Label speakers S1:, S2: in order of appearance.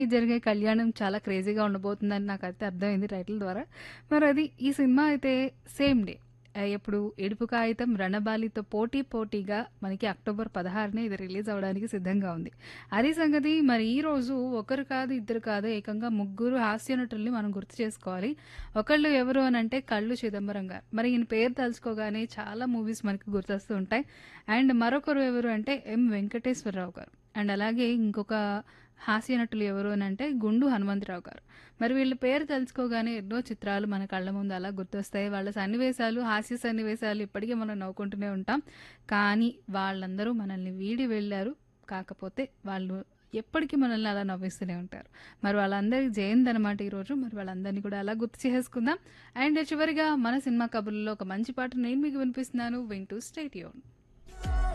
S1: జరిగే కళ్యాణం చాలా క్రేజీగా ఉండబోతుందని నాకైతే అర్థమైంది టైటిల్ ద్వారా. మరది ఈ సినిమా అయితే సేమ్ డే ఆహ్, ఎప్పుడు 'ఏడుపు కాగితం' 'రణబాలి'తో పోటీ పోటీగా మనకి అక్టోబర్ 16నే ఇది రిలీజ్ అవ్వడానికి సిద్ధంగా ఉంది. అది సంగతి. మరి ఈరోజు ఒకరు కాదు, ఇద్దరు కాదు ఏకంగా ముగ్గురు హాస్య నటుల్ని మనం గుర్తు చేసుకోవాలి. ఒకళ్ళు ఎవరు అనంటే కళ్ళు చిదంబరం గారు. మరి ఈయన పేరు తలుచుకోగానే చాలా మూవీస్ మనకి గుర్తొస్తూ ఉంటాయి. అండ్ మరొకరు ఎవరు అంటే ఎం. వెంకటేశ్వరరావు గారు. అండ్ అలాగే ఇంకొక హాస్య నటులు ఎవరు అనంటే గుండు హనుమంతరావు గారు. మరి వీళ్ళ పేరు తలుచుకోగానే ఎన్నో చిత్రాలు మన కళ్ళ ముందు అలా గుర్తొస్తాయి. వాళ్ళ సన్నివేశాలు, హాస్య సన్నివేశాలు ఇప్పటికీ మనం నవ్వుకుంటూనే ఉంటాం. కానీ వాళ్ళందరూ మనల్ని వీడి వెళ్లారు. కాకపోతే వాళ్ళు ఎప్పటికీ మనల్ని అలా నవ్విస్తూనే ఉంటారు. మరి వాళ్ళందరికి జయంతి అనమాట ఈరోజు. మరి వాళ్ళందరిని కూడా అలా గుర్తు చేసుకుందాం. అండ్ చివరిగా మన సినిమా కబుర్లలో ఒక మంచి పాట నేను మీకు వినిపిస్తున్నాను. వింటూ స్టే ట్యూన్.